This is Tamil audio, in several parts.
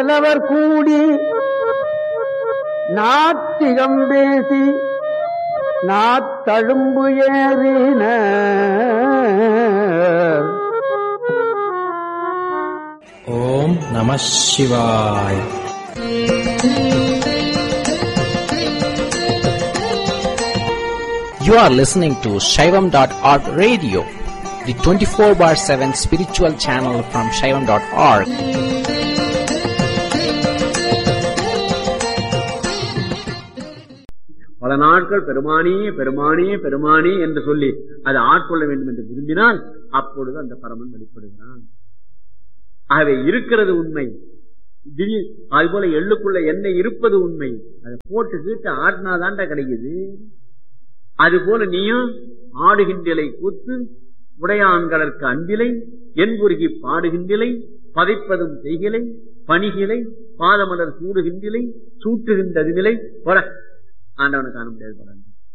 நல்லவர் கூடி நாத்திகம் பேசி நாத்தழும்பு ஏறின ஓம் நம சிவாய் You are listening to Shaivam.org radio, the 24 bar 7 spiritual channel from Shaivam.org. பல நாட்கள் பெருமானே பெருமானே பெருமானே என்று சொல்லி அதை ஆட்கொள்ள வேண்டும் என்று விரும்பினால் அப்பொழுது அந்த பரமன் வெளிப்படுகிறான் ஆகவே இருக்கிறது உண்மை திடீர் அது போல எள்ளுக்குள்ள எண்ணெய் இருப்பது உண்மை அதை போட்டு கீட்டு ஆடினாதான்டா கிடைக்குது அது போல நீயும் ஆடுகின்றலை கூத்து உடையான்களற்கு அன்பிலை என்புருகி பாடுகின்றலை பதைப்பதும் செய்கிலை பணிகிலை பாதமலர் சூடுகின்றலை சூட்டுகின்றது நிலை போல ஆண்டவனை காண முடியாது போல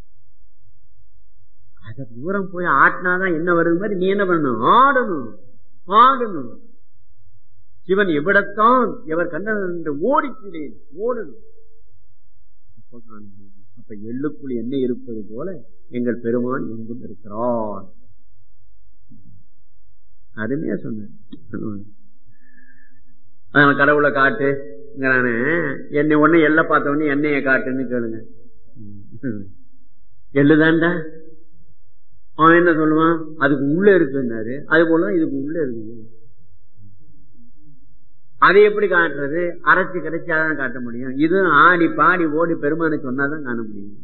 அத தூரம் போய் ஆட்டினாதான் என்ன வருது மாதிரி நீ என்ன பண்ணணும் ஆடணும் ஆடணும் சிவன் எவ்விடத்தான் எவர் கண்ணன் என்று ஓடிக்கிறேன் ஓடணும் அப்ப காண முடியும். அப்ப எள்ளுக்குள் என்ன இருப்பது போல எங்கள் பெருமான் எங்கும் இருக்கிறார் அருமையா சொன்ன கடவுளை காட்டு நானு என்னை ஒண்ணு எல்ல பார்த்த உடனே எண்ணெய காட்டுன்னு கேளுங்க எள்ளுதான்டா அவன் என்ன சொல்லுவான் அதுக்கு உள்ள இருக்குன்னாரு அது போலதான் இதுக்கு உள்ள இருக்குது அதை எப்படி காட்டுறது அரைச்சு கிடைச்சாதான் காட்ட முடியும் இது ஆடி பாடி ஓடி பெருமானை சொன்னாதான் காண முடியும்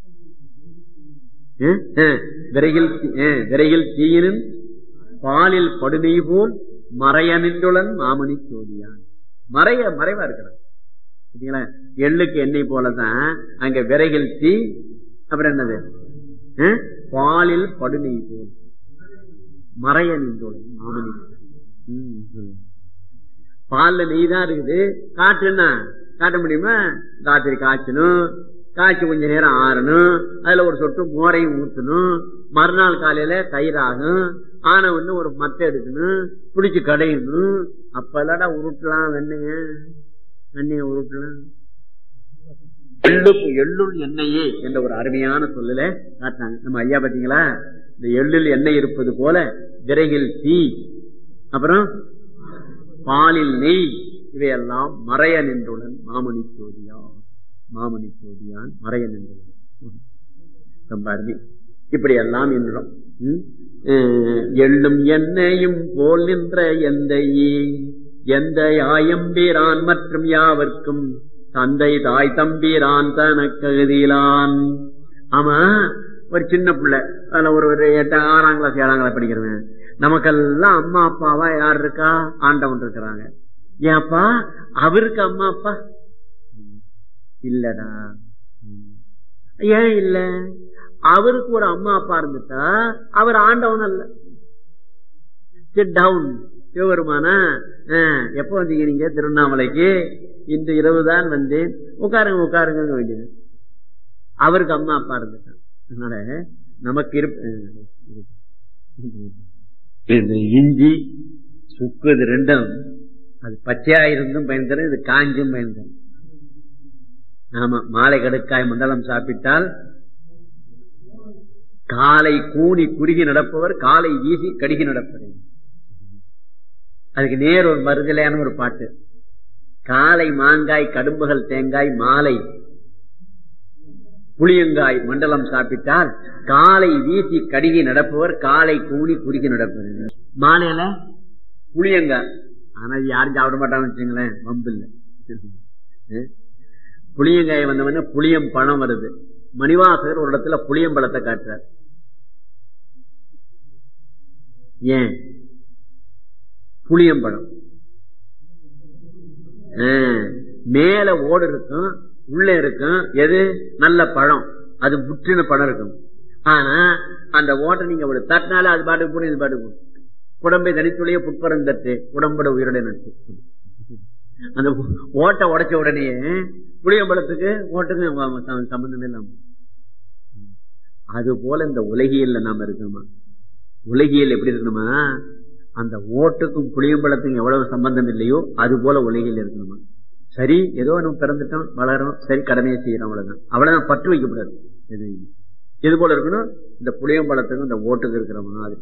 அஹ், அஹ், விரையில் தீ- அஹ், விரையில் தீயினும் பாலில் படுநெய் போல் மறைய நின்றுளன் மாமணி சோதியான் மறைய மறைவா இருக்கிறான் சரிங்களா எள்ளுக்கு எண்ணெய் போலதான் அங்க விரையில் தீ அப்புறம் என்னது அஹ், பாலில் படுநெய் போல் மறைய நின்றுளன் மாமணி ம், ம். பால்ல நெய் தான் இருக்குது காட்டுன்னா காட்ட முடியுமா ராத்திரி காய்ச்சணும் காய்ச்சி கொஞ்ச நேரம் ஆறணும் அதுல ஒரு சொட்டு மோரையும் ஊத்தணும் மறுநாள் காலையில தயிராகும் ஆன ஒண்ணு ஒரு மத்தை எடுக்கணும் பிடிச்சு கடையணும் அப்ப இல்லடா உருட்டலாம் வெண்ணைய வெண்ணைய உருட்டலாம் எள்ளு எள்ளுள் எண்ணெயே என்ற ஒரு அருமையான சொல்லல காட்டாங்க நம்ம ஐயா பாத்தீங்களா இந்த எள்ளில் எண்ணெய் இருப்பது போல விரைகில் தீ அப்புறம் பாலில் நெய் இவையெல்லாம் மறைய நின்றுடன் மாமணி சோதியா மாமணி சோதியான் மறைய நின்றுடன் ரொம்ப அருமை இப்படி எல்லாம் என்றோம் ம்? அஹ், எள்ளும் எண்ணெயும் போல் நின்ற எந்தையே எந்த ஆயம்பீரான் மற்றும் யாவர்க்கும் தந்தை தாய் தம்பீரான் தனக்ககுதியிலான் ஆமா ஒரு சின்ன பிள்ளை அதுல ஒரு ஒரு எட்டு ஆறாம் கிளாஸ் ஏழாம் கிளாஸ் படிக்கிறவன் நமக்கெல்லாம் அம்மா அப்பாவா யார் இருக்கா ஆண்டவன் இருக்கிறாங்க ஏன்ப்பா அவருக்கு அம்மா அப்பா இல்லடா ஏன் இல்ல அவருக்கு ஒரு அம்மா அப்பா இருந்துட்டா அவர் ஆண்டவன் அல்ல சிட் டவுன் சிவபெருமானா ஆஹ், எப்ப வந்தீங்க நீங்க திருவண்ணாமலைக்கு இன்று இரவு தான் வந்தேன் உட்காருங்க உட்காருங்க வேண்டியது அவருக்கு அம்மா அப்பா இருந்துட்டான் அதனால நமக்கு இருப்ப இந்த இஞ்சி சுக்கு இது ரெண்டும் அது பச்சையா இருந்தும் பயன் தரும் இது காஞ்சும் பயன் தரும் ஆமா மாலை கடுக்காய் மண்டலம் சாப்பிட்டால் காலை கூனி குறுகி நடப்பவர் காலை வீசி கடுகி நடப்பவர் அதுக்கு நேர் ஒரு மருதலையான ஒரு பாட்டு காலை மாங்காய் கடும்புகள் தேங்காய் மாலை புளியங்காய் மண்டலம் சாப்பிட்டால் காலை வீசி கடுகி நடப்பவர் காலை கூணி குறுகி நடப்பவர் மாலையில புளியங்காய் ஆனா இது யாரும் சாப்பிட மாட்டாங்கன்னு வச்சுங்களேன் வம்பு இல்ல அஹ்? புளியங்காய் வந்தவொடனே புளியம் பழம் வருது மணிவாசகர் ஒரு இடத்துல புளியம்பழத்தை காட்டுறார் ஏன் புளியம்பழம் ஆஹ், மேல ஓடு இருக்கும் உள்ள இருக்கும் எது நல்ல பழம் அது முற்றின பழம் இருக்கும் ஆனா அந்த ஓட்டை நீங்க ஒரு தட்டினால அது பாட்டுக்கு போடும் இது பாட்டுக்கு போடும் உடம்பை தனித்துடைய புட்பரம் தட்டு உடம்பட உயிரோட நட்டு அந்த ஓட்டை உடைச்ச உடனே புளியம்பழத்துக்கு ஓட்டுக்கு ச- சம்பந்தமே இல்லாம அது போல இந்த உலகியல்ல நாம இருக்கணுமா உலகியல் எப்படி இருக்கணுமா அந்த ஓட்டுக்கும் புளியம்பழத்துக்கும் எவ்வளவு சம்பந்தம் இல்லையோ அது போல உலகில் இருக்கணுமா சரி ஏதோ நம்ம பிறந்துட்டோம் வளரும் சரி கடமையை செய்யறோம் அவ்வளவுதான் அவ்வளவுதான் பற்று வைக்கக்கூடாது எது எது போல இருக்கணும் இந்த புளியம்பழத்துக்கும் இந்த ஓட்டுக்கு இருக்கிற மாதிரி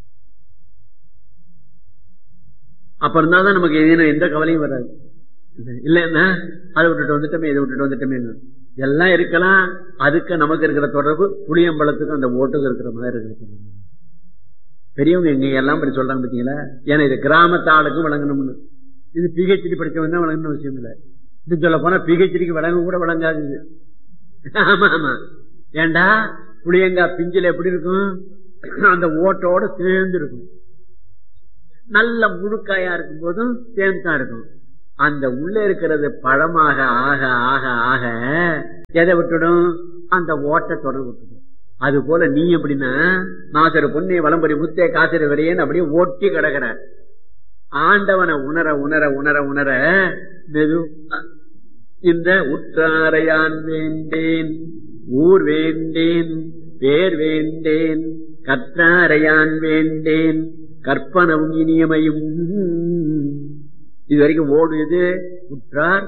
அப்ப இருந்தாதான் நமக்கு எதுவும் எந்த கவலையும் வராது இல்லைன்னா அதை விட்டுட்டு வந்துட்டோமே இதை விட்டுட்டு வந்துட்டோமே எல்லாம் இருக்கலாம் அதுக்கு நமக்கு இருக்கிற தொடர்பு புளியம்பழத்துக்கும் அந்த ஓட்டுக்கு இருக்கிற மாதிரி இருக்கிறது பெரியவங்க எங்க எல்லாம் இப்படி சொல்றாங்க பாத்தீங்களா ஏன்னா இது கிராமத்து ஆளுக்கும் வழங்கணும்னு இது பிஹெச்டி படிச்சவங்க தான் வழங்கணும் அவசியம் இல்லை இது சொல்ல போனா பிஹெச்டிக்கு வழங்க கூட வழங்காது இது ஆமா ஆமா ஏண்டா புளியங்காய் பிஞ்சில எப்படி இருக்கும் அந்த ஓட்டோட சேர்ந்து இருக்கும் நல்ல முழுக்காயா இருக்கும் போதும் சேர்ந்து தான் இருக்கும் அந்த உள்ள இருக்கிறது பழமாக ஆக ஆக ஆக எதை விட்டுடும் அந்த ஓட்டை தொடர்பு விட்டுடும் அது போல நீ எப்படின்னா நாசர பொண்ணை வளம்பரி முத்தே காசிர வரையன்னு அப்படியே ஓட்டி கிடக்கிற ஆண்டவனை உணர உணர உணர உணர மெது இந்த உற்றாரையான் வேண்டேன் ஊர் வேண்டேன் பேர் வேண்டேன் கற்றாரையான் வேண்டேன் கற்பனவும் இனியமையும் இது வரைக்கும் ஓடுது உற்றார்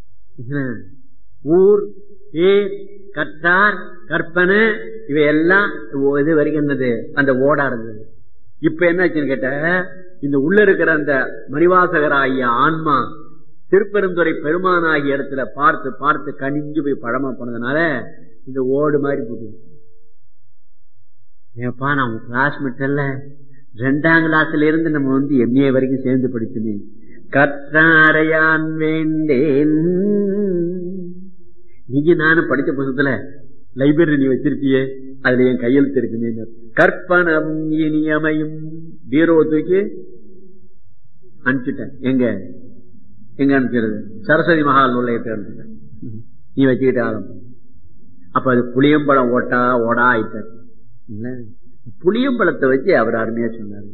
ஊர் பேர் கற்றார் கற்பனை இவையெல்லாம் இது வரைக்கும் என்னது அந்த ஓடா இருந்தது இப்ப என்னாச்சுன்னு கேட்ட இந்த உள்ள இருக்கிற அந்த மணிவாசகராகிய ஆன்மா திருப்பெருந்துறை பெருமானாகிய இடத்துல பார்த்து பார்த்து கனிஞ்சு போய் பழமா போனதுனால இந்த ஓடு மாதிரி போகுது ஏப்பா நான் உன் கிளாஸ்மேட் அல்ல ரெண்டாம் கிளாஸ்ல இருந்து நம்ம வந்து எம்ஏ வரைக்கும் சேர்ந்து படிச்சுனே கற்றாரையான் வேண்டேன் நீங்க நானும் படிச்ச புத்தகத்துல லைப்ரரி நீ வச்சிருப்பியே அதுல என் கையெழுத்து இருக்குன்னு கற்பனம் இனியமையும் பீரோ தூக்கி அனுப்பிச்சிட்டேன் எங்க எங்க அனுப்பிச்சிருது சரஸ்வதி மகால் நுழையத்தை அனுப்பிச்சிட்டேன் நீ வச்சுக்கிட்டு ஆரம்பம் அப்ப அது புளியம்பழம் ஓட்டா ஓடா ஆயிட்டார் புளியம்பழத்தை வச்சு அவர் அருமையா சொன்னாரு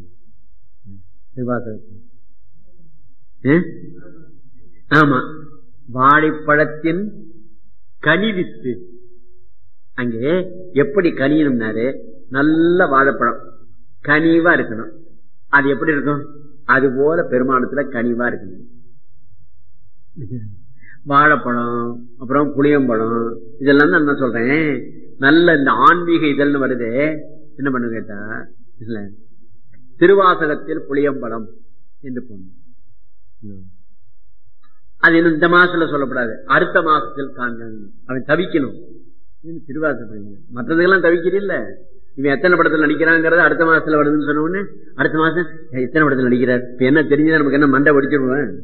ஆமா வாழைப்பழத்தின் கனிவித்து அங்கே எப்படி கனியணும்னாரு நல்ல வாழைப்பழம் கனிவா இருக்கணும் அது எப்படி இருக்கும் அது போல பெருமானத்துல கனிவா இருக்கணும் வாழைப்பழம் அப்புறம் புளியம்பழம் இதெல்லாம் தான் நான் சொல்றேன் நல்ல இந்த ஆன்மீக இதழ்னு வருது என்ன பண்ணு கேட்டா இல்ல திருவாசகத்தில் புளியம்பழம் என்று பொண்ணு அது இன்னும் இந்த மாசத்துல சொல்லப்படாது அடுத்த மாசத்தில் காண்க அவன் தவிக்கணும் திருவாசகம் மற்றதுக்கெல்லாம் தவிக்கிறீல்ல இவன் எத்தனை படத்துல நடிக்கிறாங்கிறது அடுத்த மாசத்துல வருதுன்னு சொன்ன உடனே அடுத்த மாசம் எத்தனை படத்துல நடிக்கிறார் இப்ப என்ன தெரிஞ்சதா நமக்கு என்ன மண்டை படிச்சிருவேன்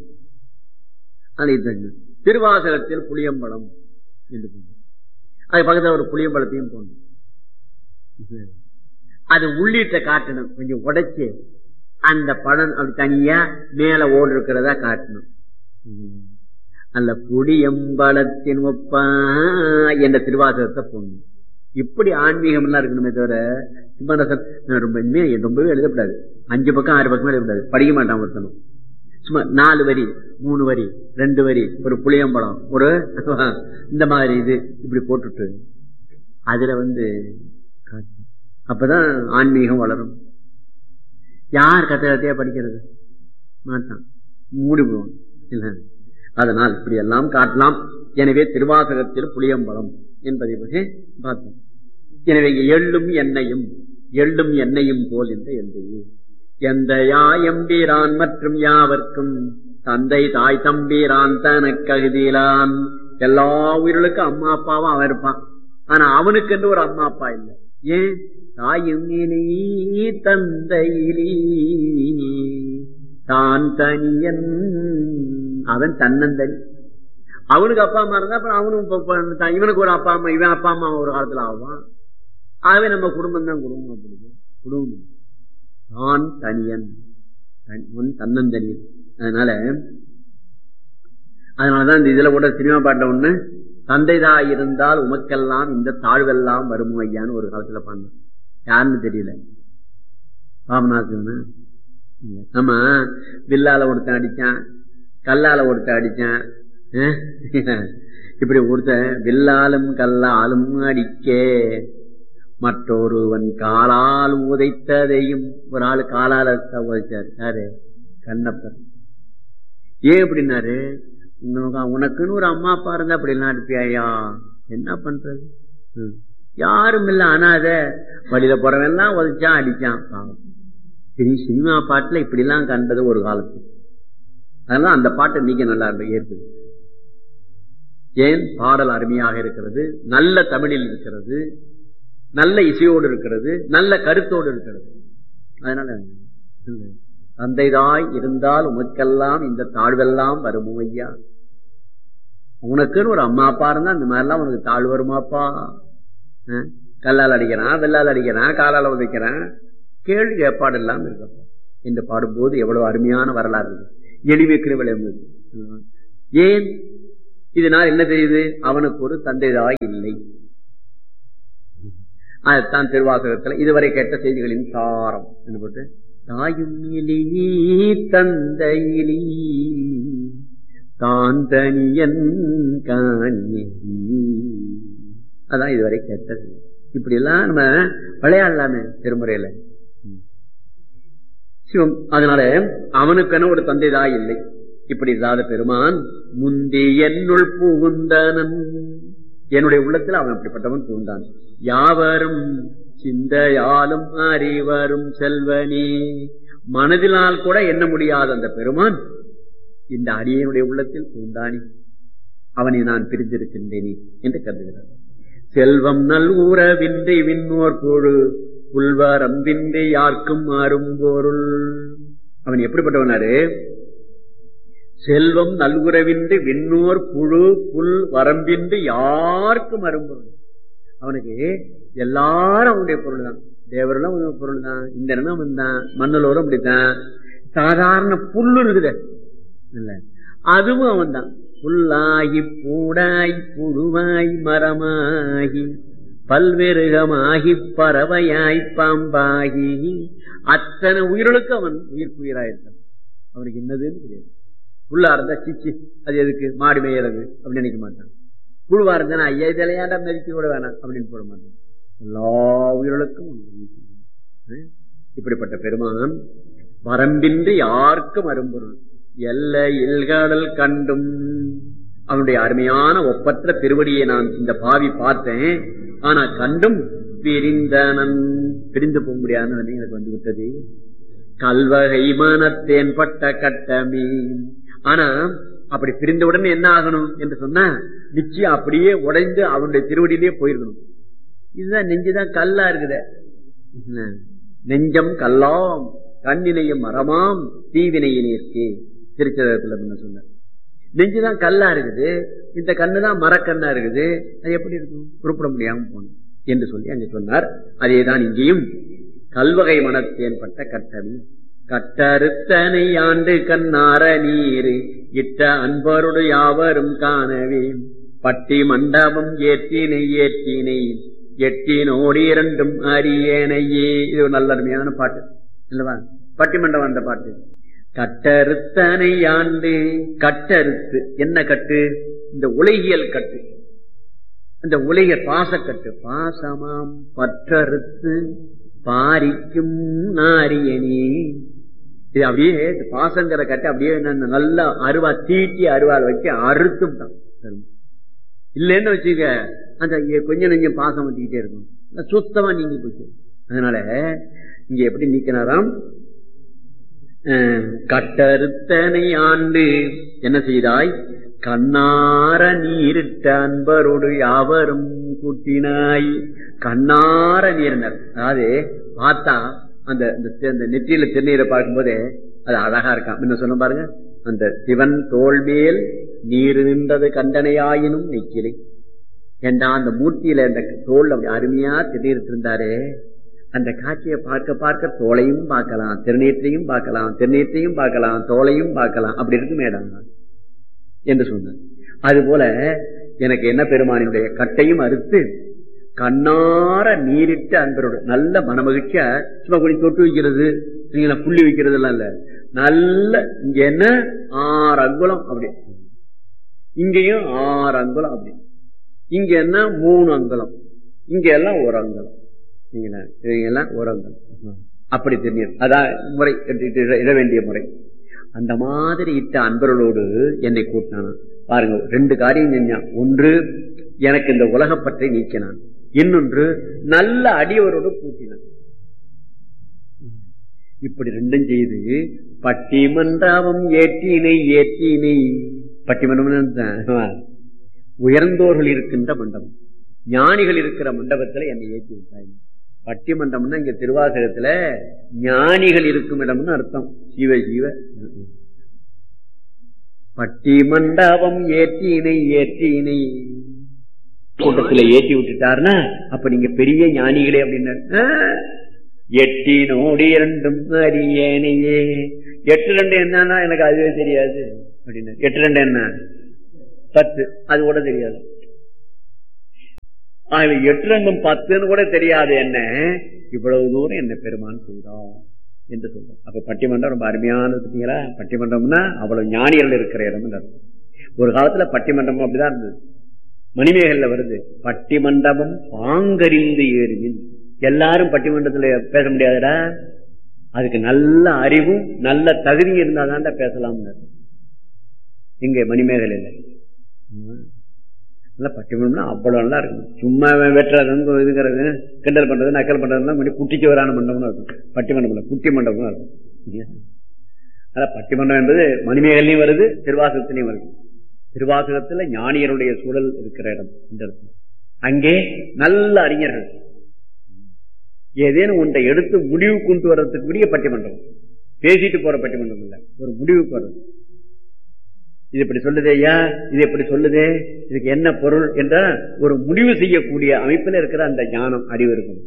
திருவாசகத்தில் புளியம்பழம் என்று அது பக்கத்துல ஒரு புளியம்பழத்தையும் போடணும் அது உள்ளிட்ட காட்டணும் கொஞ்சம் உடைச்சு அந்த பழம் அப்படி தனியா மேல ஓடு இருக்கிறதா காட்டணும் அல்ல புளியம்பழத்தின் ஒப்பா என்ற திருவாசகத்தை போடணும் இப்படி ஆன்மீகம் எல்லாம் இருக்கணுமே தவிர சும்மா ரொம்ப ரொம்பவே எழுதப்படாது அஞ்சு பக்கம் ஆறு பக்கம் எழுதப்படாது படிக்க மாட்டான் ஒருத்தனும் சும்மா நாலு வரி மூணு வரி ரெண்டு வரி ஒரு புளியம்பழம் ஒரு இந்த மாதிரி இது இப்படி போட்டுட்டு அதுல வந்து அப்பதான் ஆன்மீகம் வளரும் யார் கத்த கத்தையா படிக்கிறது மாட்டான் மூடி போவான் இல்ல அதனால் இப்படி எல்லாம் காட்டலாம் எனவே திருவாசகத்தில் புளியம்பழம் என்பதை பற்றி பார்த்தோம் எனவே எள்ளும் எண்ணெயும் எள்ளும் எண்ணெயும் போல் என்ற எந்தையே எந்த யா எம்பீரான் மற்றும் யாவர்க்கும் தந்தை தாய் தம்பீரான் தனக்ககுதியிலான் எல்லா உயிர்களுக்கும் அம்மா அப்பாவும் அவன் இருப்பான் ஆனா அவனுக்கு என்று ஒரு அம்மா அப்பா இல்லை ஏன் தாயும் இனி தந்தையிலி தான் தனியன் அவன் தன்னந்தனி அவனுக்கு அப்பா அம்மா இருந்தா அப்புறம் அவனும் இவனுக்கு ஒரு அப்பா அம்மா இவன் அப்பா அம்மா ஒரு காலத்துல ஆவான் ஆகவே நம்ம குடும்பம் தான் குடும்பம் அப்படி குடும்பம் தான் தனியன் தன்னந்தனியன் அதனால அதனாலதான் இந்த இதுல கூட சினிமா பாட்டில் ஒண்ணு தந்தைதாய் இருந்தால் உமக்கெல்லாம் இந்த தாழ்வெல்லாம் வரும் ஐயான்னு ஒரு காலத்துல பண்ண யாருன்னு தெரியல பாபநாசன் ஆமா வில்லால ஒருத்தன் அடிச்சான் கல்லால ஒருத்தன் அடிச்சான் இப்படி ஒருத்தன் வில்லாலும் கல்லாலும் அடிக்க மற்றொருவன் காலால் உதைத்ததையும் ஒரு ஆளு காலால உதைச்சாரு யாரு கண்ணப்பர் ஏன் அப்படின்னாரு உனக்கு- உனக்குன்னு ஒரு அம்மா அப்பா இருந்தா அப்படி எல்லாம் அனுப்பியாயா என்ன பண்றது ம். யாரும் இல்ல அனாத வழியில போறவெல்லாம் உதச்சான் அடிச்சான் பாவம். சரி சினிமா பாட்டுல இப்படி எல்லாம் கண்டது ஒரு காலத்து அதனால அந்த பாட்டை நீங்க நல்லா இருக்கு ஏற்குது ஏன் பாடல் அருமையாக இருக்கிறது நல்ல தமிழில் இருக்கிறது நல்ல இசையோடு இருக்கிறது நல்ல கருத்தோடு இருக்கிறது அதனால இல்ல. தந்தைதாய் இருந்தால் உமக்கெல்லாம் இந்த தாழ்வெல்லாம் வருமோ ஐயா உனக்குன்னு ஒரு அம்மா அப்பா இருந்தா இந்த மாதிரிலாம் உனக்கு தாழ்வு வருமாப்பா அஹ்? கல்லால் அடிக்கிறான் வெள்ளால் அடிக்கிறான் காலால் உதைக்கிறான் கேள்வி ஏற்பாடு இல்லாம இருக்கப்பா என்று பாடும்போது எவ்வளவு அருமையான வரலாறு இது. எளிமைக்கு விளைவுது ஏன் இதனால் என்ன தெரியுது அவனுக்கு ஒரு தந்தைதாய் இல்லை அதுதான் திருவாசகத்துல இதுவரை கேட்ட செய்திகளின் சாரம் என்ன போட்டு தாயும் இலி தந்தையிலி தான் தனியன் காணியி அதான் இதுவரை கேட்டது இப்படி எல்லாம் நம்ம விளையாடலாமே திருமுறையில ம். சிவம் அதனால அவனுக்கென ஒரு தந்தைதாய் இல்லை இப்படி இல்லாத பெருமான் முந்தி என்னுள் புகுந்தனன் என்னுடைய உள்ளத்தில் அவன் அப்படிப்பட்டவன் புகுந்தான் யாவரும் சிந்தையாலும் அறிவரும் செல்வனே மனதினால் கூட எண்ண முடியாத அந்த பெருமான் இந்த அடியனுடைய உள்ளத்தில் பூந்தானி அவனை நான் பிரிந்திருக்கின்றேனே என்று கருதுகிறார் செல்வம் நல் ஊரவின்றி விண்ணோர் புழு புல்வரம்பின்றி யாருக்கும் மாறும் பொருள் அவன் எப்படிப்பட்டவனாரு செல்வம் நல்குறவின்றி விண்ணோர் புழு புல் வரம்பின்றி யாருக்கும் அரும்பொருள் அவனுக்கு எல்லாரும் அவனுடைய பொருள் தான் தேவரெல்லாம் அவனுடைய பொருள் தான் இந்த இடம் அவன் தான் மண்ணலோரும் அப்படித்தான் சாதாரண புல்லு இருக்குது இல்ல அதுவும் அவன் தான் புல்லாகி பூடாய் புழுவாய் மரமாகி பல்வேறுகமாகி பறவையாய் பாம்பாகி அத்தனை உயிர்களுக்கு அவன் உயிர்ப்புயிராயிருக்கான் அவனுக்கு என்னதுன்னு தெரியாது புல்லா இருந்தா சிச்சி அது எதுக்கு மாடு மேயறது அப்படின்னு நினைக்க மாட்டான் புழுவா இருந்தா ஐயா இதெல்லாம் மெதிக்க கூட வேணாம் அப்படின்னு போட மாட்டான் எல்லா உயிர்களுக்கும் அவன் உதவி செய்வான். ஹம்? இப்படிப்பட்ட பெருமான் வரம்பின்றி யாருக்கும் அரும்பொருள் எல்லை இல்காடல் கண்டும் அவனுடைய அருமையான ஒப்பற்ற திருவடியை நான் இந்த பாவி பார்த்தேன் ஆனா கண்டும் பிரிந்தனன் பிரிந்து போக முடியாத நிலைமை எனக்கு வந்து விட்டது கல்வகை மனத்தேன் பட்ட கட்டமே ஆனா அப்படி பிரிந்த உடனே என்ன ஆகணும் என்று சொன்னா நிச்சயம் அப்படியே உடைந்து அவனுடைய திருவடியிலே போயிருக்கணும் இதுதான் நெஞ்சுதான் கல்லா இருக்குதே என்ன? நெஞ்சம் கல்லாம் கண்ணினையும் மரமாம் தீவினையினேற்கே திருச்சதத்துல என்ன சொன்னார் நெஞ்சுதான் கல்லா இருக்குது இந்த கண்ணுதான் மரக்கண்ணா இருக்குது அது எப்படி இருக்கும் குறிப்பிட முடியாம போகணும் என்று சொல்லி அங்க சொன்னார் அதேதான் இங்கேயும் கல்வகை மனத்தேன் பட்ட கட்டவி கட்டறுத்தனை ஆண்டு கண்ணார நீர் இட்ட அன்பருடு யாவரும் காணவே பட்டி மண்டபம் ஏற்றினை ஏற்றினை எட்டினோடி இரண்டும் அரியணையே இது ஒரு நல்ல அருமையான பாட்டு இல்லவா பட்டிமண்டபம் அந்த பாட்டு கட்டறுத்தனை ஆண்டு கட்டறுத்து என்ன கட்டு இந்த உலகியல் கட்டு இந்த உலக பாசக்கட்டு பாசமாம் பற்றறுத்து பாரிக்கும் நாரியனே இது அப்படியே இந்த பாசங்கிற கட்டு அப்படியே நான் நல்லா அருவா தீட்டி அருவாள் வச்சு அறுத்தும் தான் இல்லைன்னு வச்சுக்க அந்த இங்க கொஞ்சம் நெஞ்சம் பாசம் வச்சுக்கிட்டே இருக்கும் சுத்தமா நீங்கி போச்சு அதனால இங்க எப்படி நீக்கினாராம் அஹ், கட்டறுத்தனை ஆண்டு என்ன செய்தாய் கண்ணார நீரிட்ட அன்பரோடு யாவரும் கூட்டினாய் கண்ணார நீரினர் அதாவது பார்த்தா அந்த இந்த தி- அந்த நெற்றியில திருநீரை பார்க்கும்போதே அது அழகா இருக்கான் என்ன சொன்ன பாருங்க அந்த சிவன் தோல் மேல் நீர் நின்றது கண்டனையாயினும் நிக்கிறேன் ஏண்டா அந்த மூர்த்தியில அந்த தோல் அப்படி அருமையா திருநீர் இருந்தாரே அந்த காட்சியை பார்க்க பார்க்க தோலையும் பார்க்கலாம் திருநீற்றையும் பார்க்கலாம் திருநீற்றையும் பார்க்கலாம் தோலையும் பார்க்கலாம் அப்படி இருக்கு மேடம் என்று சொன்னார் அதுபோல எனக்கு என்ன பெருமானினுடைய கட்டையும் அறுத்து கண்ணார நீரிட்டு அன்பரோடு நல்ல மனமகிழ்ச்சியா சும்மா கொஞ்சம் தொட்டு வைக்கிறது நீங்களா புள்ளி வைக்கிறது எல்லாம் இல்ல நல்ல இங்க என்ன ஆறு அங்குலம் அப்படி இங்கேயும் ஆறு அங்குலம் அப்படி இங்க என்ன மூணு அங்குலம் இங்க எல்லாம் ஒரு அங்குலம் நீங்களா இவங்க எல்லாம் ஒரு அங்குலம் அப்படி தெரியும் அதான் முறை இட இட வேண்டிய முறை அந்த மாதிரி இட்ட அன்பர்களோடு என்னை கூட்டினான் பாருங்க ரெண்டு காரியம் செஞ்சான் ஒன்று எனக்கு இந்த உலகப்பற்றை நீக்கினான் இன்னொன்று நல்ல அடியவரோடு கூட்டினான் இப்படி ரெண்டும் செய்து பட்டிமன்றாவம் ஏற்றினை ஏற்றினை பட்டிமன்றம் உயர்ந்தோர்கள் இருக்கின்ற மண்டபம் ஞானிகள் இருக்கிற மண்டபத்துல என்னை ஏற்றி விட்டாங்க பட்டிமண்டம்னா இங்க திருவாசகத்துல ஞானிகள் இருக்கும் இடம்னு அர்த்தம் சிவ சிவ பட்டிமண்டபம் ஏற்றினை ஏற்றினை கூட்டத்துல ஏற்றி விட்டுட்டாருன்னா அப்ப நீங்க பெரிய ஞானிகளே அப்படின்னு எட்டினோடு இரண்டும் அறியேனையே எட்டு ரெண்டு என்னன்னா எனக்கு அதுவே தெரியாது அப்படின்னு எட்டு ரெண்டு என்ன பத்து அது கூட தெரியாது எட்டு ரெண்டும் பத்துன்னு கூட தெரியாது என்ன இவ்வளவு தூரம் என்ன பெருமான் செய்தோம் என்று சொல்றோம் அப்ப பட்டிமன்றம் ரொம்ப அருமையானது பார்த்தீங்களா பட்டிமன்றம்னா அவ்வளவு ஞானிகள் இருக்கிற இடம் ஒரு காலத்துல பட்டிமன்றம் அப்படிதான் இருந்தது மணிமேகல்ல வருது பட்டிமண்டபம் பாங்கறிந்து ஏறுவின் எல்லாரும் பட்டிமன்றத்துல பேச முடியாதுடா அதுக்கு நல்ல அறிவும் நல்ல தகுதி இருந்தா தான்டா பேசலாம் இங்க மணிமேகலையில நல்லா பட்டிமன்றம்னா அவ்வளவு நல்லா இருக்கும் சும்மா வெட்டுறது இதுங்கிறது கிண்டல் பண்றது நக்கல் பண்றதுலாம் கொஞ்சம் குட்டிச்சுவரான மண்டபம்னு இருக்கும் பட்டிமண்டபம் குட்டி மண்டபம் இருக்கும் அதான் பட்டிமன்றம் என்பது மணிமேகலையும் வருது திருவாசகத்திலையும் வருது திருவாசகத்துல ஞானியருடைய சூழல் இருக்கிற இடம் இந்த இடத்துல அங்கே நல்ல அறிஞர்கள் ஏதேனும் ஒன்றை எடுத்து முடிவு கொண்டு வர்றதுக்குரிய பட்டிமன்றம் பேசிட்டு போற பட்டிமன்றம் இல்ல ஒரு முடிவுக்கு வர்றது இது இப்படி சொல்லுதே ஐயா இது எப்படி சொல்லுதே இதுக்கு என்ன பொருள் என்ற ஒரு முடிவு செய்யக்கூடிய அமைப்புல இருக்கிற அந்த ஞானம் அறிவு இருக்கணும்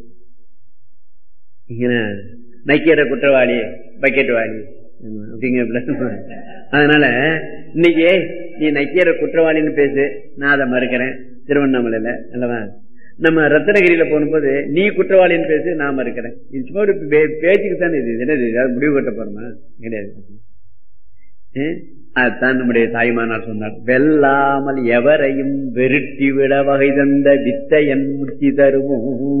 நைக்கிற குற்றவாளி பக்கெட் வாளி அப்படிங்கிற அதனால இன்னைக்கு நீ நக்கியற குற்றவாளின்னு பேசு நான் அதை மறுக்கிறேன் திருவண்ணாமலையில அல்லவா நம்ம ரத்தனகிரியில போகும்போது நீ குற்றவாளின்னு பேசு நான் மறுக்கிறேன் இது சும்மா ஒரு பேச்சுக்கு தானே இது என்னது ஏதாவது முடிவு கட்ட போறோமா கிடையாது அதுதான் நம்முடைய தாய்மானார் சொன்னார் வெல்லாமல் எவரையும் வெருட்டி விட வகை தந்த வித்தையன் முத்தி தருமோ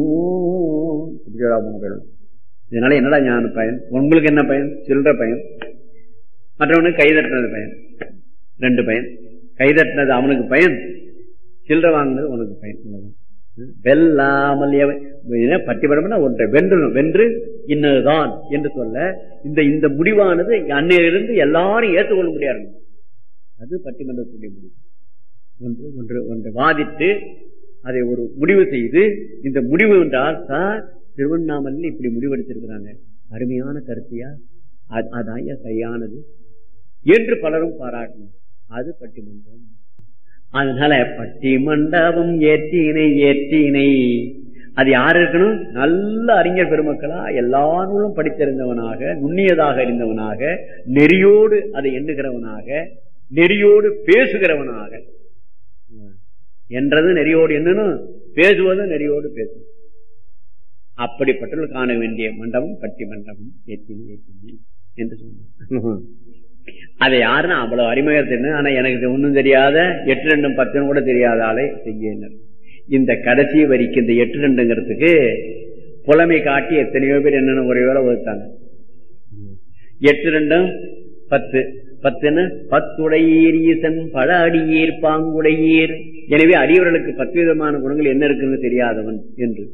இதனால என்னடா ஞான பயன் உங்களுக்கு என்ன பயன் சில்லற பயன் மற்றவனுக்கு கைதட்டினது பயன் ரெண்டு பயன் கைதட்டினது அவனுக்கு பயன் சில்லற வாங்கினது உனக்கு பயன் வெல்லாமல் பட்டிபடம்னா ஒன்றை வென்றணும் வென்று இன்னதுதான் என்று சொல்ல இந்த இந்த முடிவானது அன்னையிலிருந்து எல்லாரும் ஏற்றுக்கொள்ள முடியாது அது பட்டிமன்றத்துடைய முடிவு ஒன்று ஒன்று ஒன்றை வாதிட்டு அதை ஒரு முடிவு செய்து இந்த முடிவு என்றால் சார் திருவண்ணாமலையில் இப்படி முடிவெடுத்திருக்கிறாங்க அருமையான கருத்தியா அதான் சரியானது என்று பலரும் பாராட்டணும் அது பட்டிமன்றம் அதனால பட்டிமண்டபம் ஏற்றினை ஏற்றினை அது யார் இருக்கணும் நல்ல அறிஞர் பெருமக்களா எல்லாரும் படித்திருந்தவனாக நுண்ணியதாக இருந்தவனாக நெறியோடு அதை எண்ணுகிறவனாக நெறியோடு பேசுகிறவனாக என்றது நெறியோடு என்னன்னு பேசுவதும் நெறியோடு பேசும் அப்படிப்பட்டவர்கள் காண வேண்டிய மண்டபம் பட்டி மண்டபம் ஏற்றினி ஏற்றினி என்று சொன்ன அதை யாருன்னா அவ்வளவு அறிமுகத்தின்னு ஆனா எனக்கு ஒன்றும் தெரியாத எட்டு ரெண்டும் பத்துன்னு கூட தெரியாத ஆளை செய்யினர் இந்த கடைசி வரிக்கு இந்த எட்டு ரெண்டுங்கிறதுக்கு புலமை காட்டி எத்தனையோ பேர் என்னென்ன ஒரே வேலை வகுத்தாங்க எட்டு ரெண்டும் பத்து பத்துன்னு பத்துடையீர் ஈசன் பழ அடியீர் பாங்குடையீர் எனவே அடியவர்களுக்கு பத்து விதமான குணங்கள் என்ன இருக்குன்னு தெரியாதவன் என்று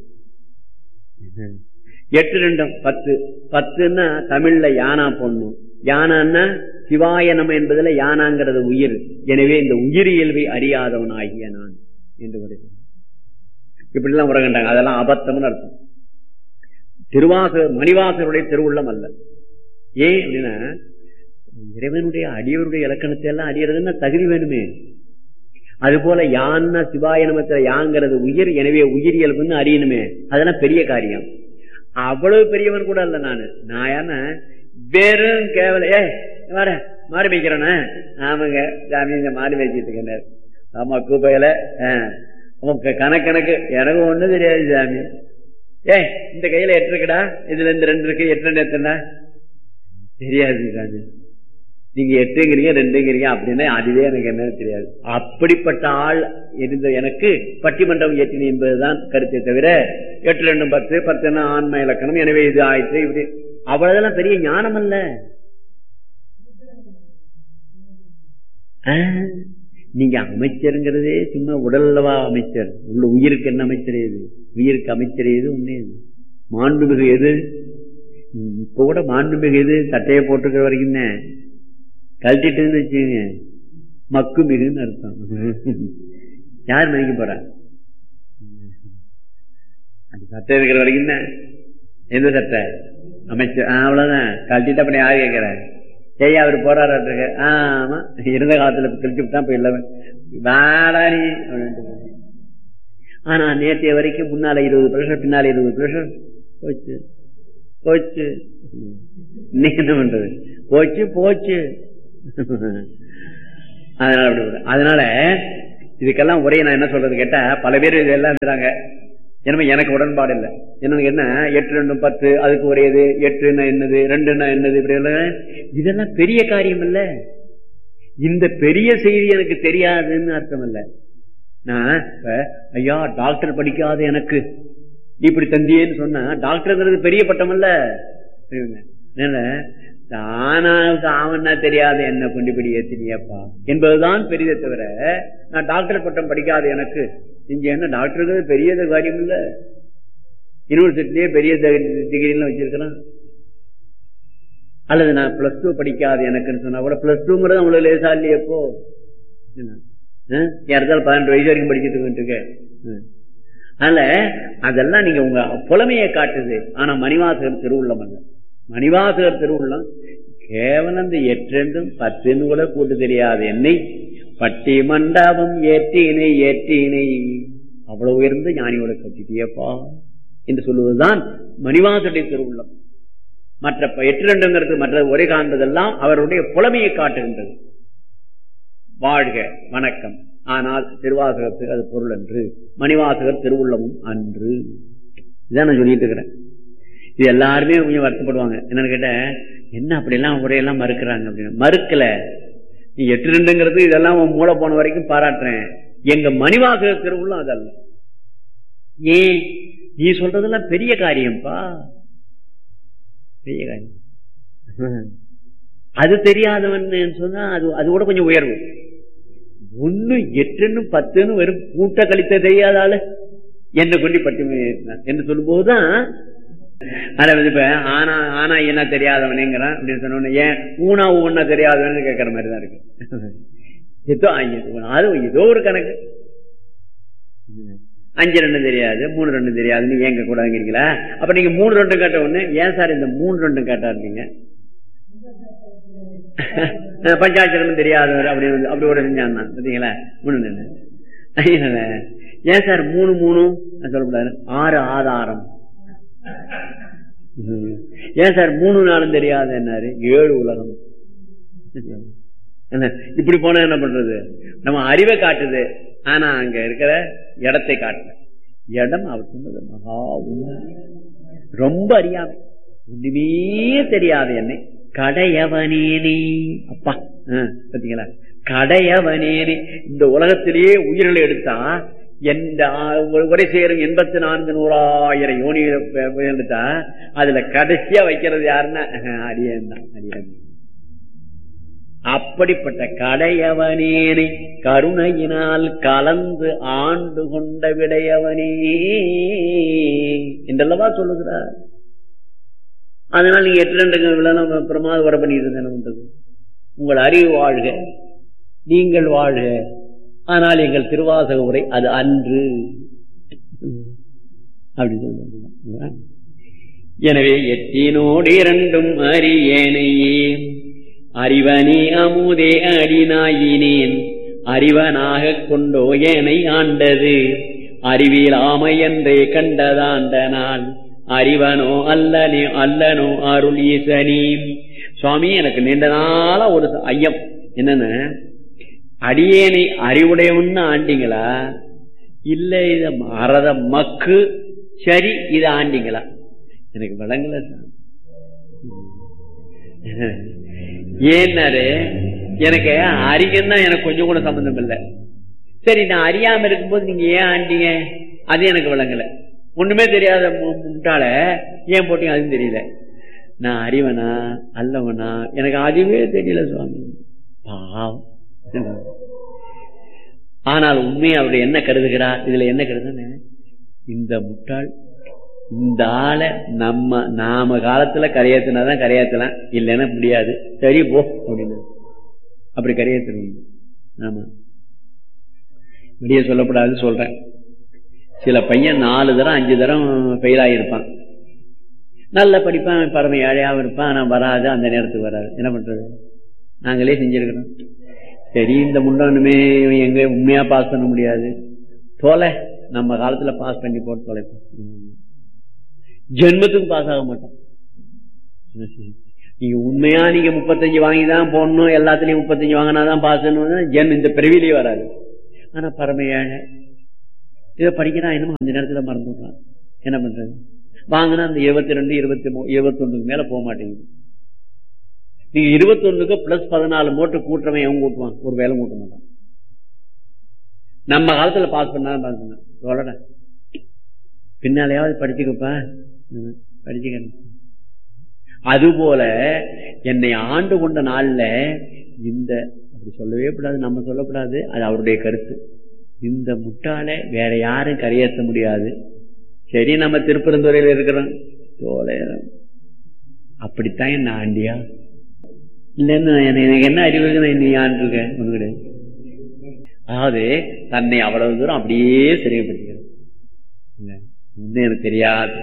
எட்டு ரெண்டும் பத்து பத்துன்னா தமிழ்ல யானா பொண்ணும் யானான்னா சிவாய நம என்பதுல யானாங்கிறது உயிர் எனவே இந்த உயிர் இயல்பை அறியாதவன் ஆகிய நான் என்று வருகிறது இப்படிலாம் உறகண்டாங்க அதெல்லாம் அபத்தம்னு அர்த்தம் திருவாச மணிவாசருடைய திருவுள்ளம் அல்ல ஏன் அப்படின்னா இறைவனுடைய அடியவருடைய இலக்கணத்தை எல்லாம் அறியறதுன்னா தகுதி வேணுமே அது போல யான்னா சிவாய நமத்துல யாங்கிறது உயிர் எனவே உயிர் இயல்புன்னு அறியணுமே அதெல்லாம் பெரிய காரியம் அவ்வளவு பெரியவன் கூட இல்ல நானு நான் என்ன வெறும் கேவல ஏ வர மாடு மேய்க்கிறேன்னு ஆமாங்க சாமி இந்த மாடு மேய்ச்சிட்டு இருக்கேன் ஆமா கூப்பையில உங்க கணக்கணக்கு எனக்கு ஒண்ணும் தெரியாது சாமி ஏ இந்த கையில எட்டு இருக்குடா இதுல இந்த ரெண்டு இருக்கு எட்டு ரெண்டு எத்தனை தெரியாது சாமி நீங்க எட்டுங்கிறீங்க ரெண்டுங்கிறீங்க அப்படின்னா அதுவே எனக்கு என்னன்னு தெரியாது அப்படிப்பட்ட ஆள் இருந்த எனக்கு பட்டிமன்றம் ஏற்றினி என்பதுதான் கருத்தை தவிர எட்டு ரெண்டு பத்து பத்துன்னா ஆன்ம இலக்கணம் எனவே இது ஆயிற்று இப்படி அவ்வளவுதெல்லாம் பெரிய ஞானம் அல்ல ஆ, நீங்க அமைச்சருங்கிறதே சும்மா உடல்லவா அமைச்சர் உள்ள உயிருக்கு என்ன அமைச்சர் எது உயிருக்கு அமைச்சர் எது ஒண்ணு எது மாண்புமிகு எது ம், இப்ப கூட மாண்புமிகு எது சட்டையை போட்டுக்கிற வரைக்கும் தான் கழட்டிட்டுன்னு வச்சுங்க மக்கு மிகுன்னு அர்த்தம் யார் மதிக்க போறா அது சட்டை இருக்கிற வரைக்கும் தான் எந்த சட்டை அமைச்சர் ஆ, அவ்வளவுதான் கழட்டிட்டு அப்படி யாரு கேட்கிறேன் ஏய் அவர் போறாரு ஆமா இருந்த காலத்துல கிழிச்சு விட்டா போய் இல்ல வாடா நீ அப்படின்ட்டு போனான். ஆனா நேற்றைய வரைக்கும் முன்னால இருபது பிரஷர் பின்னால இருபது பிரஷர் போச்சு போச்சு இன்னைக்கு என்ன பண்றது போச்சு போச்சு அதனால அப்படி விடு. அதனால இதுக்கெல்லாம் ஒரே நான் என்ன சொல்றது கேட்டா பல பேர் இதெல்லாம் இருக்கிறாங்க எனவே எனக்கு உடன்பாடு இல்லை எனக்கு என்ன எட்டு ரெண்டு பத்து அதுக்கு ஒரே இது எட்டுன்னா என்னது ரெண்டுன்னா என்னது இப்படி எல்லாம் இதெல்லாம் பெரிய காரியம் இல்ல இந்த பெரிய செய்தி எனக்கு தெரியாதுன்னு அர்த்தம் இல்ல நான் இப்ப ஐயா டாக்டர் படிக்காத எனக்கு நீ இப்படி தந்தியேன்னு சொன்னா டாக்டர்ங்கிறது பெரிய பட்டம் இல்ல புரியுதுங்க? அதனால தானாவுக்கு அவன்னா தெரியாத என்ன கொண்டு இப்படி ஏத்தினியப்பா என்பதுதான் பெரியதே தவிர நான் டாக்டர் பட்டம் படிக்காத எனக்கு இங்க என்ன டாக்டருக்கு பெரிய காரியம் இல்ல யூனிவர்சிட்டிலேயே பெரிய டிகிரி எல்லாம் வச்சிருக்கிறான் அல்லது நான் பிளஸ் டூ படிக்காத எனக்குன்னு சொன்னா கூட பிளஸ் டூங்கிறது உங்களுக்கு லேசா இல்லையப்போ யாருந்தாலும் பதினெட்டு வயசு வரைக்கும் படிச்சுட்டு இருக்கேன் அதனால அதெல்லாம் நீங்க உங்க புலமையை காட்டுது ஆனா மணிவாசகர் திருவுள்ளம் அல்ல மணிவாசகர் திருவுள்ளம் கேவலம் இந்த எட்டெண்டும் பத்துன்னு கூட கூட்டு தெரியாது என்னை பட்டி மண்டபம் ஏற்றினை ஏற்றினை அவ்வளவு உயர்ந்த ஞானியோட கட்டிட்டியப்பா என்று சொல்லுவதுதான் மணிவாசனுடைய திருவுள்ளம் மற்ற ப- எட்டு ரெண்டுங்கிறது மற்ற ஒரே காண்பதெல்லாம் அவருடைய புலமையை காட்டுகின்றது வாழ்க வணக்கம் ஆனால் திருவாசகத்துக்கு அது பொருள் அன்று மணிவாசகர் திருவுள்ளமும் அன்று இதான் நான் சொல்லிட்டு இருக்கிறேன் இது எல்லாருமே கொஞ்சம் வருத்தப்படுவாங்க என்னன்னு கேட்ட என்ன அப்படியெல்லாம் உரையெல்லாம் மறுக்கிறாங்க அப்படின்னு மறுக்கல நீ எட்டு ரெண்டுங்கிறது இதெல்லாம் உன் மூளை போன வரைக்கும் பாராட்டுறேன் எங்க மணிவாசகர் திருவுள்ளம் அதல்ல ஏன் நீ சொல்றதெல்லாம் பெரிய காரியம்ப்பா பெரிய காரியம் அது தெரியாதவன் சொன்னா அது அது கூட கொஞ்சம் உயர்வு ஒண்ணு எட்டுன்னு பத்துன்னு வெறும் கூட்ட கழித்த தெரியாதால என்ன கொண்டு பட்டி என்று சொல்லும்போதுதான் அதை வந்து இப்ப ஆனா ஆனா என்ன தெரியாதவனேங்கிறான் அப்படின்னு சொன்ன ஏன் ஊனா ஊன்னா தெரியாதவன்னு கேட்கற மாதிரி தான் இருக்கு ஏதோ ஐய- அது ஏதோ ஒரு கணக்கு அஞ்சு ரெண்டு தெரியாது மூணு ரெண்டு தெரியாதுன்னு ஏங்க கூடாதுங்கிறீங்களா அப்ப நீங்க மூணு ரெண்டு கேட்ட உடனே ஏன் சார் இந்த மூணு ரெண்டு கேட்டா இருந்தீங்க பஞ்சாட்சரமும் தெரியாதவர் அப்படி வந்து அப்படி ஒரு செஞ்சான் பார்த்தீங்களா மூணு ரெண்டு அதனால, ஏன் சார் மூணு மூணும் நான் சொல்லக்கூடாது ஆறு ஆதாரம் ம். ஏன் சார் மூணு நாளும் தெரியாது என்னாரு ஏழு உலகம் என்ன இப்படி போனா என்ன பண்றது நம்ம அறிவை காட்டுது ஆனா அங்க இருக்கிற இடத்தை காட்டுது இடம் அவர் சொன்னது மகா உண்மை ரொம்ப அறியாமை ஒண்ணுமே தெரியாது என்னை கடையவனேனே அப்பா ஆ, பாத்தீங்களா கடையவனேனே இந்த உலகத்திலேயே உயிர்களை எடுத்தா எந்த ஆ- ஒரு உரை சேரும் எண்பத்தி நான்கு நூறாயிரம் யோனி எடுத்தா அதுல கடைசியா வைக்கிறது யாருன்னா அடியன் தான் அடியன் அப்படிப்பட்ட கடையவனேனை கருணையினால் கலந்து ஆண்டு கொண்ட விடையவனே என்றல்லவா சொல்லுகிறார் அதனால் நீங்க எட்டு ரெண்டு விழா பிரமாத வர பண்ணிட்டு இருந்தேன் என்ன பண்றது உங்கள் அறிவு வாழ்க நீங்கள் வாழ்க ஆனால் எங்கள் திருவாசக உரை அது அன்று அப்படி சொல்லுவாங்க எனவே எட்டினோடு இரண்டும் அறியேனையே அறிவனே அமுதே அடிநாயினேன் அறிவனாக கொண்டோ ஏனை ஆண்டது அறிவில் ஆமை என்றே கண்டதாண்ட நாள் அறிவனோ அல்லனே அல்லனோ அருள் ஈசனி சுவாமி எனக்கு நீண்ட நாளா ஒரு ஐயம் என்னன்னு அடியேனை அறிவுடையவன்னு ஆண்டிங்களா இல்ல இத மறத மக்கு சரி இத ஆண்டிங்களா எனக்கு விளங்கல சார் ஏன்னாரு எனக்கு அறிகன்னா எனக்கு கொஞ்சம் கூட சம்பந்தம் இல்லை சரி நான் அறியாம இருக்கும்போது நீங்க ஏன் ஆண்டீங்க அது எனக்கு விளங்கல ஒண்ணுமே தெரியாத மு- முட்டாள ஏன் போட்டீங்க அதுவும் தெரியல நான் அறிவனா அல்லவனா எனக்கு அதுவே தெரியல சுவாமி பாவம் ஆனால் உண்மையை அவருடைய என்ன கருதுகிறார் இதுல என்ன கருதுன்னு இந்த முட்டாள் இந்த ஆளை நம்ம நாம காலத்துல கரையேத்தினாதான் கரையேத்தலாம் இல்லைன்னா முடியாது சரி போ அப்படின்னு அப்படி கரையேற்றணும் ஆமா வெளியே சொல்லப்படாது சொல்றேன் சில பையன் நாலு தரம் அஞ்சு தரம் ஃபெயில் ஆகியிருப்பான் நல்ல படிப்பான் பரம ஏழையாகவும் இருப்பான் ஆனால் வராது அந்த நேரத்துக்கு வராது என்ன பண்றது நாங்களே செஞ்சிருக்கிறோம் சரி இந்த முண்டனுமே எங்க உண்மையா பாஸ் பண்ண முடியாது தொலை நம்ம காலத்துல பாஸ் பண்ணி போட்டு தொலைப்போம் ஜென்மத்துக்கு பாஸ் ஆக மாட்டோம் நீங்க உண்மையா நீங்க முப்பத்தஞ்சு வாங்கி தான் போடணும் எல்லாத்துலயும் முப்பத்தஞ்சு வாங்கினாதான் பாஸ் ஜென் இந்த பிறவிலேயே வராது ஆனா பரம ஏழை இதை படிக்கிறான் என்னமோ அந்த நேரத்துல மறந்துடுறான் என்ன பண்றது வாங்கினா அந்த இருபத்தி ரெண்டு இருபத்தி மூ இருபத்தொன்னுக்கு மேல போக மாட்டேங்குது நீங்க இருபத்தொன்னுக்கு பிளஸ் பதினாலு மூட்டை கூட்டுறவன் எவன் கூட்டுவான் ஒரு வேலை கூட்ட மாட்டான் நம்ம காலத்துல பாஸ் பண்ணாலும் பாஸ் பண்ண சொல்றேன் பின்னாலேயாவது படிச்சுக்கப்பா படிச்சுக்க அதுபோல என்னை ஆண்டு கொண்ட நாள்ல இந்த அப்படி சொல்லவே கூடாது நம்ம சொல்லக்கூடாது அது அவருடைய கருத்து இந்த முட்டாள வேற யாரும் கரையேற்ற முடியாது சரி நம்ம திருப்பரந்துறையில் இருக்கிறோம் தோலை அப்படித்தான் என்ன ஆண்டியா இல்லைன்னு எனக்கு என்ன அறிவு இருக்கு நீ ஆண்டிருக்கேன் ஒண்ணு கிடையாது அதாவது தன்னை அவ்வளவு தூரம் அப்படியே சிறைப்படுத்திக்கிறது இன்னும் எனக்கு தெரியாது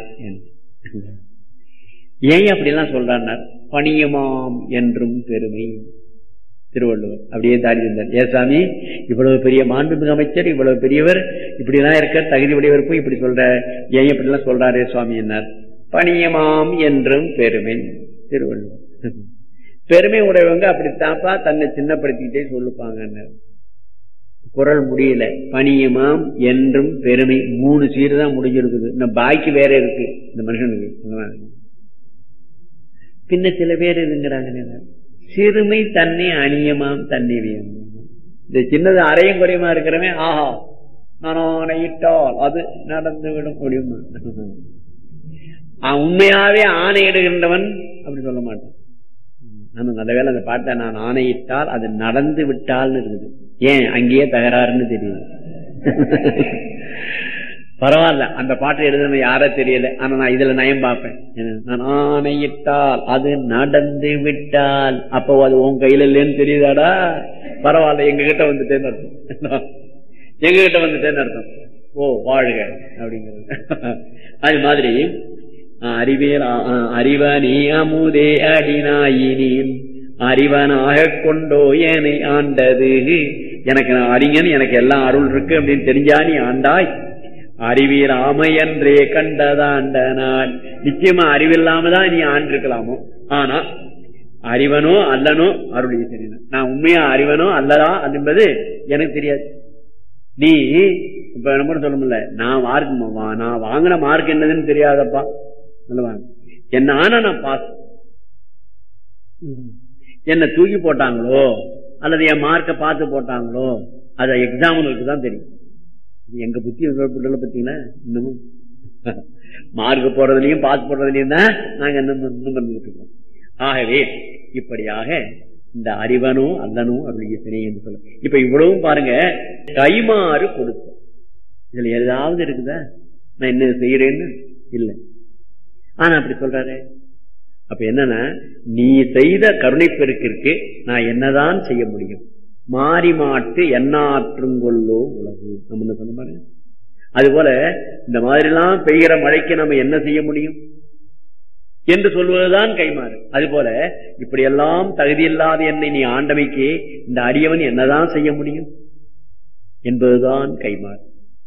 ஏன் அப்படிலாம் சொல்றார் பணியமாம் என்றும் பெருமை திருவள்ளுவர் அப்படியே தாடி இருந்தார் ஏ சாமி இவ்வளவு பெரிய மாண்புமிகு அமைச்சர் இவ்வளவு பெரியவர் இப்படி எல்லாம் இருக்க தகுதி உடையவர் போய் இப்படி சொல்ற ஏன் இப்படி எல்லாம் சொல்றாரு சுவாமி என்னார் பணியமாம் என்றும் பெருமை திருவள்ளுவர் பெருமை உடையவங்க அப்படித்தாப்பா தன்னை சின்னப்படுத்திக்கிட்டே சொல்லுப்பாங்க குரல் முடியல பணியமாம் என்றும் பெருமை மூணு சீரு தான் முடிஞ்சிருக்குது இன்னும் பாக்கி வேற இருக்கு இந்த மனுஷனுக்கு பின்ன சில பேர் இருங்கிறாங்க சிறுமை தன்னை அணியமாம் தன்னை இந்த சின்னது அரையும் குறையுமா இருக்கிறவன் ஆஹா நான் ஆணையிட்டால் அது நடந்துவிடும் முடியுமா உண்மையாவே ஆணையிடுகின்றவன் அப்படி சொல்ல மாட்டான் ஆனா நல்ல வேலை அந்த பாட்டை நான் ஆணையிட்டால் அது நடந்து விட்டால்னு இருக்குது ஏன் அங்கேயே தகராறுன்னு தெரியுது பரவாயில்ல அந்த பாட்டை எழுதுன யார தெரியல ஆனா நான் இதுல நயம் பார்ப்பேன் நான் ஆணையிட்டால் அது நடந்து விட்டால் அப்போ அது உன் கையில இல்லைன்னு தெரியுதாடா பரவாயில்ல எங்க கிட்ட வந்துட்டேன்னு அர்த்தம் எங்க கிட்ட வந்துட்டேன்னு அர்த்தம் ஓ வாழ்க அப்படிங்கிறது அது மாதிரி அறிவியல் அறிவனே அமுதே அடினாயினேன் அறிவனாக கொண்டோ ஏனை ஆண்டது எனக்கு நான் அறிஞன் எனக்கு எல்லாம் அருள் இருக்கு அப்படின்னு தெரிஞ்சா நீ ஆண்டாய் அறிவீர் ஆமையன்றே கண்டதாண்ட நான் நிச்சயமா அறிவில்லாம தான் நீ ஆண்டிருக்கலாமோ ஆனா அறிவனோ அல்லனோ அருள் ஈசனின் நான் உண்மையா அறிவனோ அல்லதா என்பது எனக்கு தெரியாது நீ இப்ப நம்ம சொல்ல முடியல நான் மார்க் நான் வாங்கின மார்க் என்னதுன்னு தெரியாதப்பா என்ன ஆனா நான் பாஸ் என்ன தூக்கி போட்டாங்களோ அல்லது என் மார்க்கை பார்த்து போட்டாங்களோ அது எக்ஸாம்பிளுக்கு தான் தெரியும் எங்க புத்தி பார்த்தீங்களா இன்னமும் மார்க் போடுறதுலயும் பாஸ் போடுறதுலயும் தான் நாங்க இன்னும் இருக்கோம் ஆகவே இப்படியாக இந்த அறிவனோ அல்லனோ அப்படி சினை என்று சொல்ல இப்ப இவ்வளவும் பாருங்க கைமாறு கொடுத்த இதுல ஏதாவது இருக்குதா நான் என்ன செய்யறேன்னு இல்லை ஆனா அப்படி சொல்றாரு அப்ப என்னன்னா நீ செய்த கருணை பெருக்கிற்கு நான் என்னதான் செய்ய முடியும் மாறி மாட்டு எண்ணாற்றுங்கொள்ளோ உலகு நம்ம சொன்ன மாதிரி அது போல இந்த மாதிரி எல்லாம் பெய்கிற மழைக்கு நம்ம என்ன செய்ய முடியும் என்று சொல்வதுதான் கைமாறு அது போல இப்படி எல்லாம் தகுதியில்லாத என்னை நீ ஆண்டமைக்கு இந்த அடியவன் என்னதான் செய்ய முடியும் என்பதுதான் கைமாறு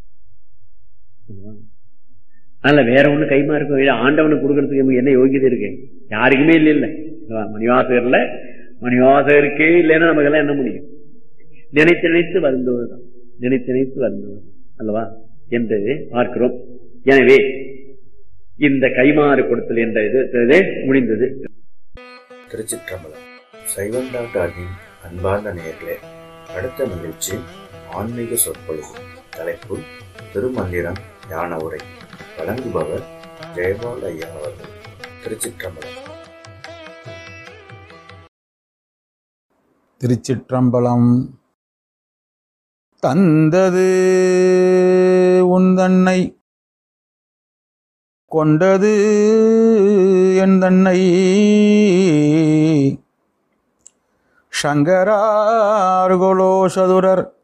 அதனால வேற ஒண்ணு கைமா இருக்கும் ஆண்டவனுக்கு கொடுக்கறதுக்கு என்ன யோகியதை இருக்கு யாருக்குமே இல்லை இல்ல மணிவாசகர்ல மணிவாசகருக்கே இல்லைன்னா நமக்கெல்லாம் என்ன முடியும் நினைத்து நினைத்து வருந்துவதுதான் நினைத்து நினைத்து வருந்துவது அல்லவா என்று பார்க்கிறோம் எனவே இந்த கைமாறு கொடுத்தல் என்ற இது முடிந்தது திருச்சிற்றம்பலம் சைவம் டாக்டரின் அன்பார்ந்த நேர்களே அடுத்த நிகழ்ச்சி ஆன்மீக சொற்பொழிவு தலைப்பு திருமந்திரம் ஞான உரை வழங்குபவர் ஜெயபால் ஐயா அவர்கள் திருச்சிற்றம்பலம் திருச்சிற்றம்பலம் தந்தது உந்தன்னை கொண்டது என் தன்னை சங்கரார்கொலோ சதுரர்